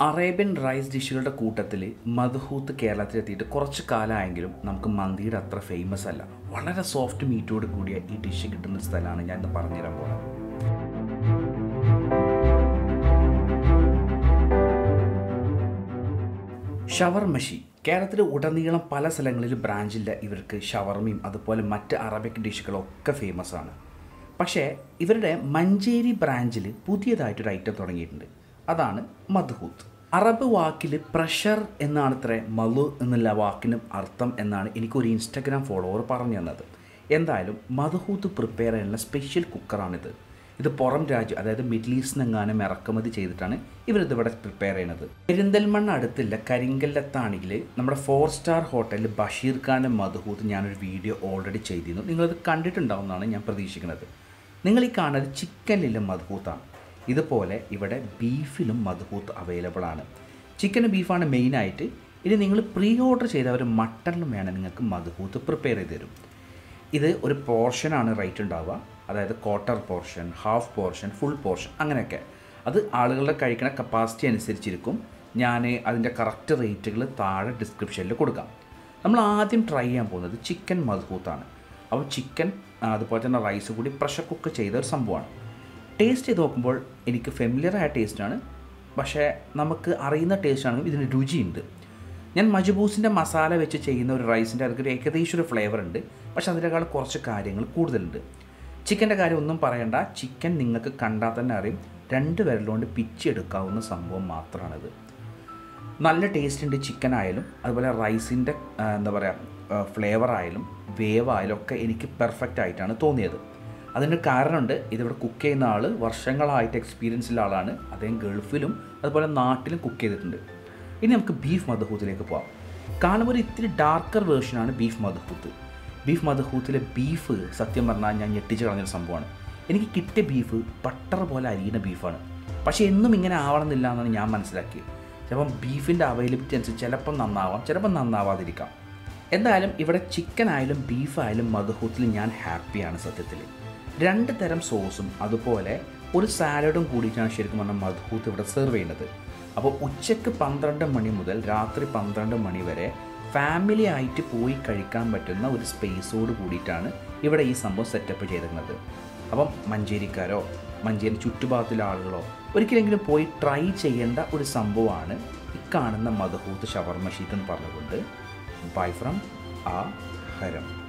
Arabian rice ഡിഷുകളുടെ കൂട്ടത്തിൽ മധുഹൂത്ത് കേരളത്തിലെത്തിയിട്ട് കുറച്ച് കാലമായെങ്കിലും നമുക്ക് മന്തിയുടെ അത്ര ഫേമസ് അല്ല വളരെ സോഫ്റ്റ് മീറ്റോട് കൂടിയ ഈ ഡിഷ് കിട്ടുന്ന ഒരു സ്ഥലമാണ് ഞാൻ ഇന്ന് പറഞ്ഞുതരാൻ പോകുന്നത് ഷവർമഷി കേരളത്തിൽ ഉടനീളം പല സ്ഥലങ്ങളിൽ ബ്രാഞ്ചില്ല ഇവർക്ക് ഷവർമയും അതുപോലെ മറ്റ് അറബിക് ഡിഷുകളൊക്കെ ഫേമസ് ആണ് പക്ഷേ ഇവരുടെ മഞ്ചേരി ബ്രാഞ്ചിൽ പുതിയതായിട്ടൊരു ഐറ്റം തുടങ്ങിയിട്ടുണ്ട് അതാണ് മധുഹൂത്ത് അറബ് വാക്കിൽ പ്രഷർ എന്നാണ് ഇത്ര മലു എന്നുള്ള വാക്കിന് അർത്ഥം എന്നാണ് എനിക്കൊരു ഇൻസ്റ്റഗ്രാം ഫോളോവർ പറഞ്ഞു തന്നത് എന്തായാലും മധുഹൂത്ത് പ്രിപ്പയർ ചെയ്യാനുള്ള സ്പെഷ്യൽ കുക്കറാണിത് ഇത് പുറം രാജ്യം അതായത് മിഡിൽ ഈസ്റ്റ് എങ്ങാനും ഇറക്കുമതി ചെയ്തിട്ടാണ് ഇവരിത് ഇവിടെ പ്രിപ്പയർ ചെയ്യുന്നത് പെരിന്തൽമണ്ണ അടുത്തുള്ള കരിങ്കല്ലത്താണെങ്കിൽ നമ്മുടെ ഫോർ സ്റ്റാർ ഹോട്ടലിൽ ബഷീർ ഖാൻ്റെ മധുഹൂത്ത് ഞാനൊരു വീഡിയോ ഓൾറെഡി ചെയ്തിരുന്നു നിങ്ങളത് കണ്ടിട്ടുണ്ടാവുമെന്നാണ് ഞാൻ പ്രതീക്ഷിക്കുന്നത് നിങ്ങൾ ഈ കാണുന്നത് ചിക്കനിലെ മധുഹൂത്താണ് ഇതുപോലെ ഇവിടെ ബീഫിലും മധുഹൂത്ത് അവൈലബിൾ ആണ് ചിക്കനും ബീഫാണ് മെയിനായിട്ട് ഇനി നിങ്ങൾ പ്രീ ഓർഡർ ചെയ്തവർ മട്ടണിലും വേണം നിങ്ങൾക്ക് മധുഹൂത്ത് പ്രിപ്പയർ ചെയ്ത് തരും ഇത് ഒരു പോർഷനാണ് റേറ്റ് ഉണ്ടാവുക അതായത് quarter portion half portion full portion അങ്ങനെയൊക്കെ അത് ആളുകളുടെ കഴിക്കുന്ന കപ്പാസിറ്റി അനുസരിച്ചിരിക്കും ഞാൻ അതിൻ്റെ കറക്റ്റ് റേറ്റുകൾ താഴെ ഡിസ്ക്രിപ്ഷനിൽ കൊടുക്കാം നമ്മൾ ആദ്യം ട്രൈ ചെയ്യാൻ പോകുന്നത് ചിക്കൻ മധുഹൂത്താണ് അപ്പോൾ ചിക്കൻ അതുപോലെ തന്നെ റൈസ് കൂടി പ്രഷർ കുക്ക് ചെയ്ത ഒരു സംഭവമാണ് ടേസ്റ്റ് ചെയ്ത് നോക്കുമ്പോൾ എനിക്ക് ഫെമിലിയർ ആയ ടേസ്റ്റാണ് പക്ഷേ നമുക്ക് അറിയുന്ന ടേസ്റ്റ് ആണെങ്കിൽ ഇതിന് രുചിയുണ്ട് ഞാൻ മജുബൂസിൻ്റെ മസാല വെച്ച് ചെയ്യുന്ന ഒരു റൈസിൻ്റെ അതൊക്കെ ഒരു ഏകദേശം ഒരു ഫ്ലേവർ ഉണ്ട് പക്ഷെ അതിനേക്കാൾ കുറച്ച് കാര്യങ്ങൾ കൂടുതലുണ്ട് ചിക്കൻ്റെ കാര്യം ഒന്നും പറയണ്ട ചിക്കൻ നിങ്ങൾക്ക് കണ്ടാൽ തന്നെ അറിയും രണ്ട് വിരലുകൊണ്ട് പിച്ചെടുക്കാവുന്ന സംഭവം മാത്രമാണിത് നല്ല ടേസ്റ്റ് ഉണ്ട് ചിക്കൻ ആയാലും അതുപോലെ റൈസിൻ്റെ എന്താ പറയുക ഫ്ലേവർ ആയാലും വേവ് ആയാലും ഒക്കെ എനിക്ക് പെർഫെക്റ്റ് ആയിട്ടാണ് തോന്നിയത് അതിന് കാരണമുണ്ട് ഇതിവിടെ കുക്ക് ചെയ്യുന്ന ആൾ വർഷങ്ങളായിട്ട് എക്സ്പീരിയൻസ് ഉള്ള ആളാണ് അദ്ദേഹം ഗൾഫിലും അതുപോലെ നാട്ടിലും കുക്ക് ചെയ്തിട്ടുണ്ട് ഇനി നമുക്ക് ബീഫ് മധുഹൂത്തിലേക്ക് പോകാം കാണുമ്പോൾ ഒരു ഇത്തിരി ഡാർക്കർ വേർഷനാണ് ബീഫ് മധുഹൂത്ത് ബീഫ് മധുഹൂത്തിലെ ബീഫ് സത്യം പറഞ്ഞാൽ ഞാൻ ഞെട്ടിച്ച് കളഞ്ഞൊരു സംഭവമാണ് എനിക്ക് കിട്ടിയ ബീഫ് ബട്ടർ പോലെ അരിയുന്ന ബീഫാണ് പക്ഷേ എന്നും ഇങ്ങനെ ആവണമെന്നില്ല എന്നാണ് ഞാൻ മനസ്സിലാക്കിയത് ചിലപ്പം ബീഫിൻ്റെ അവൈലബിലിറ്റി അനുസരിച്ച് ചിലപ്പം നന്നാവാം ചിലപ്പം നന്നാവാതിരിക്കാം എന്തായാലും ഇവിടെ ചിക്കൻ ആയാലും ബീഫ് ആയാലും മധുഹൂത്തിൽ ഞാൻ ഹാപ്പിയാണ് സത്യത്തിൽ രണ്ട് തരം സോസും അതുപോലെ ഒരു സാലഡും കൂടിയിട്ടാണ് ശരിക്കും പറഞ്ഞാൽ മധുഹൂത്ത് ഇവിടെ സെർവ് ചെയ്യുന്നത് അപ്പോൾ ഉച്ചയ്ക്ക് പന്ത്രണ്ട് മണി മുതൽ രാത്രി പന്ത്രണ്ട് മണി വരെ ഫാമിലി ആയിട്ട് പോയി കഴിക്കാൻ പറ്റുന്ന ഒരു സ്പേസോട് കൂടിയിട്ടാണ് ഇവിടെ ഈ സംഭവം സെറ്റപ്പ് ചെയ്തിരുന്നത് അപ്പം മഞ്ചേരിക്കാരോ മഞ്ചേരി ചുറ്റുഭാഗത്തുള്ള ആളുകളോ ഒരിക്കലെങ്കിലും പോയി ട്രൈ ചെയ്യേണ്ട ഒരു സംഭവമാണ് ഈ കാണുന്ന മധുഹൂത്ത് ഷവർമ ഷീറ്റ് എന്ന് പറഞ്ഞുകൊണ്ട് ബൈ ഫ്രം ആ ഹരം